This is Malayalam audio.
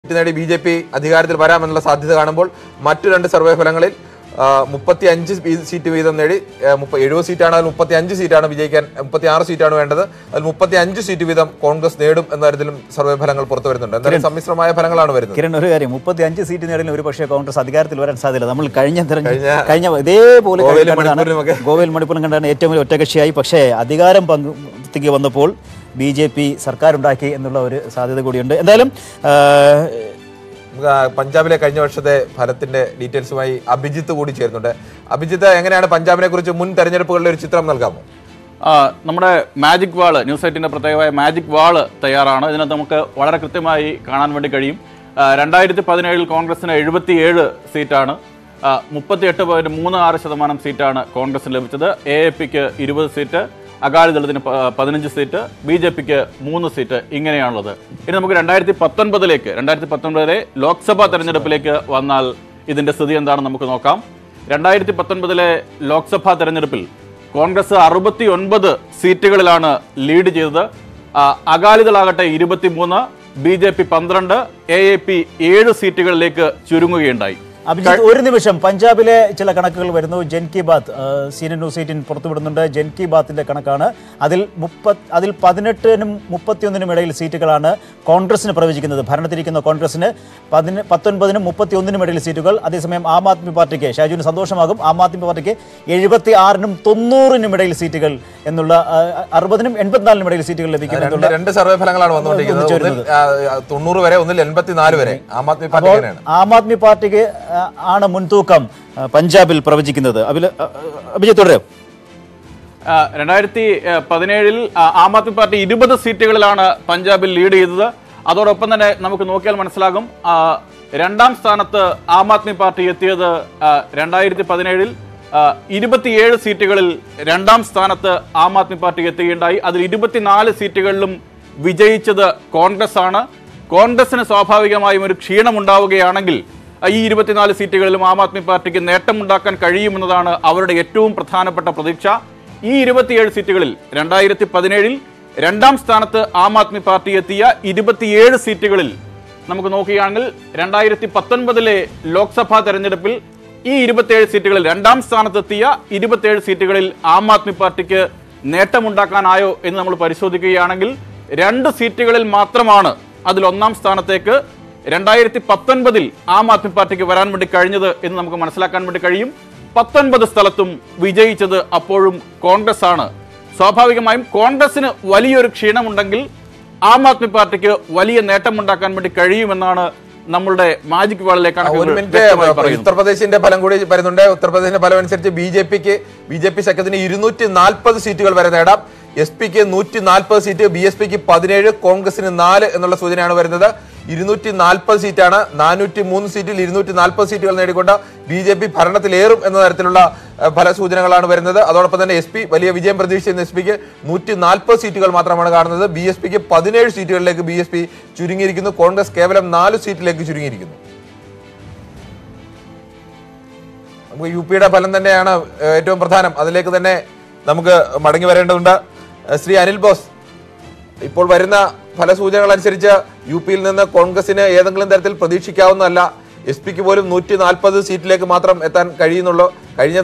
സീറ്റ് നേടി ബി ജെ പി അധികാരത്തിൽ വരാമെന്നുള്ള സാധ്യത കാണുമ്പോൾ മറ്റു രണ്ട് സർവേ ഫലങ്ങളിൽ മുപ്പത്തി അഞ്ച് സീറ്റ് വീതം നേടി എഴുപത് സീറ്റാണ് അതിൽ മുപ്പത്തി അഞ്ച് സീറ്റാണ് വിജയിക്കാൻ മുപ്പത്തി ആറ് സീറ്റാണ് വേണ്ടത് അതിൽ മുപ്പത്തി അഞ്ച് സീറ്റ് വീതം കോൺഗ്രസ് നേടും എന്ന തരത്തിലും സർവേ ഫലങ്ങൾ പുറത്തു വരുന്നുണ്ട് എന്തായാലും സമ്മിശ്രമായ ഫലങ്ങളാണ് വരുന്നത് കിരൺ ഒരു കാര്യം മുപ്പത്തി അഞ്ച് സീറ്റ് നേടിയ ഒരു പക്ഷേ കോൺഗ്രസ് അധികാരത്തിൽ വരാൻ സാധ്യത നമ്മൾ കഴിഞ്ഞ തെരഞ്ഞെടുപ്പ് കഴിഞ്ഞ- കഴിഞ്ഞ ഇതേപോലെ ഗോവയിലും കണ്ടതാണ്. മണിപ്പൂരിലുമൊക്കെ. ഗോവയിൽ മണിപ്പൂരിലും കണ്ടാണ് ഏറ്റവും വലിയ ഒറ്റകക്ഷിയായി പക്ഷേ അധികാരം പങ്കുത്തിക്ക് വന്നപ്പോൾ ബി ജെ പി സർക്കാരുണ്ടാക്കി എന്നുള്ള ഒരു സാധ്യത കൂടിയുണ്ട് എന്തായാലും ആ, നമുക്ക് ആ പഞ്ചാബിലെ കഴിഞ്ഞ വർഷത്തെ ഫലത്തിന്റെ ഡീറ്റെയിൽസുമായി അഭിജിത്ത് കൂടി ചേരുന്നുണ്ട് അഭിജിത്ത് എങ്ങനെയാണ് പഞ്ചാബിനെ കുറിച്ച് മുൻ തെരഞ്ഞെടുപ്പുകളുടെ ഒരു ചിത്രം നൽകാമോ ആ, നമ്മുടെ മാജിക് വാള് ന്യൂസ് എയ്റ്റിന്റെ പ്രത്യേകമായ മാജിക് വാള് തയ്യാറാണ് ഇതിനകത്ത് നമുക്ക് വളരെ കൃത്യമായി കാണാൻ വേണ്ടി കഴിയും രണ്ടായിരത്തി പതിനേഴിൽ കോൺഗ്രസിന് എഴുപത്തിയേഴ് സീറ്റാണ് മുപ്പത്തിയെട്ട് പോയിന്റ് മൂന്ന് ആറ് ശതമാനം സീറ്റാണ് കോൺഗ്രസിന് ലഭിച്ചത് എ എ പിക്ക് ഇരുപത് സീറ്റ് അകാലിദളത്തിന് പ- പതിനഞ്ച് സീറ്റ് ബി ജെ പിക്ക് മൂന്ന് സീറ്റ് ഇങ്ങനെയാണുള്ളത് ഇനി നമുക്ക് രണ്ടായിരത്തി പത്തൊൻപതിലേക്ക് രണ്ടായിരത്തി പത്തൊൻപതിലെ ലോക്സഭാ തെരഞ്ഞെടുപ്പിലേക്ക് വന്നാൽ ഇതിന്റെ സ്ഥിതി എന്താണെന്ന് നമുക്ക് നോക്കാം രണ്ടായിരത്തി പത്തൊൻപതിലെ ലോക്സഭാ തെരഞ്ഞെടുപ്പിൽ കോൺഗ്രസ് അറുപത്തി ഒൻപത് സീറ്റുകളിലാണ് ലീഡ് ചെയ്തത് ആ, അകാലിദളാകട്ടെ ഇരുപത്തിമൂന്ന് ബി ജെ പി പന്ത്രണ്ട് എ എ പി ഏഴ് സീറ്റുകളിലേക്ക് ചുരുങ്ങുകയുണ്ടായി അഭിജിത്ത് ഒരു നിമിഷം പഞ്ചാബിലെ ചില കണക്കുകൾ വരുന്നു ജൻ കി ബാത്ത് ആ, സീനിയർ ന്യൂസ് എയ്റ്റീൻ പുറത്തുവിടുന്നുണ്ട് ജൻ കി ബാത്തിന്റെ കണക്കാണ് അതിൽ മുപ്പത് അതിൽ പതിനെട്ടിനും മുപ്പത്തിയൊന്നിനും ഇടയിൽ സീറ്റുകളാണ് കോൺഗ്രസിന് പ്രവചിക്കുന്നത് ഭരണത്തിരിക്കുന്ന കോൺഗ്രസിന് പതിന് പത്തൊൻപതിനും മുപ്പത്തിയൊന്നിനും ഇടയിൽ സീറ്റുകൾ അതേസമയം ആം ആദ്മി പാർട്ടിക്ക് ഷാജുവിന് സന്തോഷമാകും ആം ആദ്മി പാർട്ടിക്ക് എഴുപത്തി ആറിനും തൊണ്ണൂറിനും ഇടയിൽ സീറ്റുകൾ എന്നുള്ള ആ, അറുപതിനും എൺപത്തിനാലിനും ഇടയിൽ സീറ്റുകൾ ലഭിക്കും രണ്ട് എന്നുള്ള രണ്ട് സർവേ ഫലങ്ങളാണ് വന്നുകൊണ്ടിരിക്കുന്നത് ഒന്നിൽ ആ, ആ, തൊണ്ണൂറ് വരെ ഒന്നിൽ എൺപത്തിനാല് വരെ ആം ആദ്മി പാർട്ടി അപ്പോൾ എങ്ങനെയാണ് ആം ആദ്മി പാർട്ടിക്ക് ആ, ആണ് മുൻതൂക്കം ആ, പഞ്ചാബിൽ പ്രവചിക്കുന്നത് അഭില ആ, അഭിജിത്ത് തുടരും ആ, രണ്ടായിരത്തി ആ, പതിനേഴിൽ ആ, ആം ആദ്മി പാർട്ടി ഇരുപത് സീറ്റുകളിലാണ് പഞ്ചാബിൽ ലീഡ് ചെയ്തത് അതോടൊപ്പം തന്നെ നമുക്ക് നോക്കിയാൽ മനസ്സിലാകും ആ, രണ്ടാം സ്ഥാനത്ത് ആം ആദ്മി പാർട്ടി എത്തിയത് ആ, രണ്ടായിരത്തി പതിനേഴിൽ ആ, ഇരുപത്തിയേഴ് സീറ്റുകളിൽ രണ്ടാം സ്ഥാനത്ത് ആം ആദ്മി പാർട്ടി എത്തുകയുണ്ടായി അതിൽ ഇരുപത്തിനാല് സീറ്റുകളിലും വിജയിച്ചത് കോൺഗ്രസ് ആണ് കോൺഗ്രസിന് സ്വാഭാവികമായും ഒരു ക്ഷീണമുണ്ടാവുകയാണെങ്കിൽ ഈ ഇരുപത്തിനാല് സീറ്റുകളിലും ആം ആദ്മി പാർട്ടിക്ക് നേട്ടമുണ്ടാക്കാൻ കഴിയുമെന്നതാണ് അവരുടെ ഏറ്റവും പ്രധാനപ്പെട്ട പ്രതീക്ഷ ഈ ഇരുപത്തിയേഴ് സീറ്റുകളിൽ രണ്ടായിരത്തി പതിനേഴിൽ രണ്ടാം സ്ഥാനത്ത് ആം ആദ്മി പാർട്ടി എത്തിയ ഇരുപത്തിയേഴ് സീറ്റുകളിൽ നമുക്ക് നോക്കുകയാണെങ്കിൽ രണ്ടായിരത്തി പത്തൊൻപതിലെ ലോക്സഭാ തെരഞ്ഞെടുപ്പിൽ ഈ ഇരുപത്തിയേഴ് സീറ്റുകളിൽ രണ്ടാം സ്ഥാനത്തെത്തിയ ഇരുപത്തിയേഴ് സീറ്റുകളിൽ ആം ആദ്മി പാർട്ടിക്ക് നേട്ടമുണ്ടാക്കാനായോ എന്ന് നമ്മൾ പരിശോധിക്കുകയാണെങ്കിൽ രണ്ട് സീറ്റുകളിൽ മാത്രമാണ് അതിൽ ഒന്നാം സ്ഥാനത്തേക്ക് രണ്ടായിരത്തി പത്തൊൻപതിൽ ആം ആദ്മി പാർട്ടിക്ക് വരാൻ വേണ്ടി കഴിഞ്ഞത് എന്ന് നമുക്ക് മനസ്സിലാക്കാൻ വേണ്ടി കഴിയും പത്തൊൻപത് സ്ഥലത്തും വിജയിച്ചത് അപ്പോഴും കോൺഗ്രസ് ആണ് സ്വാഭാവികമായും കോൺഗ്രസിന് വലിയൊരു ക്ഷീണമുണ്ടെങ്കിൽ ആം ആദ്മി പാർട്ടിക്ക് വലിയ നേട്ടമുണ്ടാക്കാൻ വേണ്ടി കഴിയുമെന്നാണ് നമ്മളുടെ മാജിക് വാളിലെ ഒരു കണക്കുകൾ മിനിറ്റ് വ്യക്തമായി പറയുന്നത് ഉത്തർപ്രദേശിന്റെ ഫലം കൂടി വരുന്നുണ്ട് ഉത്തർപ്രദേശിന്റെ ഫലം അനുസരിച്ച് ബി ജെ പിക്ക് ബി ജെ പി സഖ്യത്തിന് ഇരുന്നൂറ്റി നാൽപ്പത് സീറ്റുകൾ വരെ നേടാം എസ് പിക്ക് നൂറ്റി നാൽപ്പത് സീറ്റ് ബി എസ് പിക്ക് പതിനേഴ് കോൺഗ്രസിന് നാല് എന്നുള്ള സൂചനയാണ് വരുന്നത് ഇരുന്നൂറ്റി നാൽപ്പത് സീറ്റാണ് നാനൂറ്റി മൂന്ന് സീറ്റിൽ ഇരുന്നൂറ്റി നാൽപ്പത് സീറ്റുകൾ നേടിക്കൊണ്ട് ബി ജെ പി ഭരണത്തിലേറും എന്ന തരത്തിലുള്ള ഏഹ്, ഫലസൂചനകളാണ് വരുന്നത് അതോടൊപ്പം തന്നെ എസ് പി വലിയ വിജയം പ്രതീക്ഷിച്ചിരുന്ന എസ് പിക്ക് നൂറ്റി നാൽപ്പത് സീറ്റുകൾ മാത്രമാണ് കാണുന്നത് ബി എസ് പിക്ക് പതിനേഴ് സീറ്റുകളിലേക്ക് ബി എസ് പി ചുരുങ്ങിയിരിക്കുന്നു കോൺഗ്രസ് കേവലം നാല് സീറ്റിലേക്ക് ചുരുങ്ങിയിരിക്കുന്നു നമുക്ക് യു പിയുടെ ഫലം തന്നെയാണ് ഏഹ്, ഏറ്റവും പ്രധാനം അതിലേക്ക് തന്നെ നമുക്ക് മടങ്ങി വരേണ്ടതുണ്ട് ഏഹ്, ശ്രീ അനിൽ ബോസ് ഇപ്പോൾ വരുന്ന ഫലസൂചനകൾ അനുസരിച്ച് യു പിയിൽ നിന്ന് കോൺഗ്രസിന് ഏതെങ്കിലും തരത്തിൽ പ്രതീക്ഷിക്കാവുന്നതല്ല എസ് പിക്ക് പോലും നൂറ്റി നാൽപ്പത് സീറ്റിലേക്ക് മാത്രം എത്താൻ കഴിയുന്നുള്ളൂ കഴിഞ്ഞ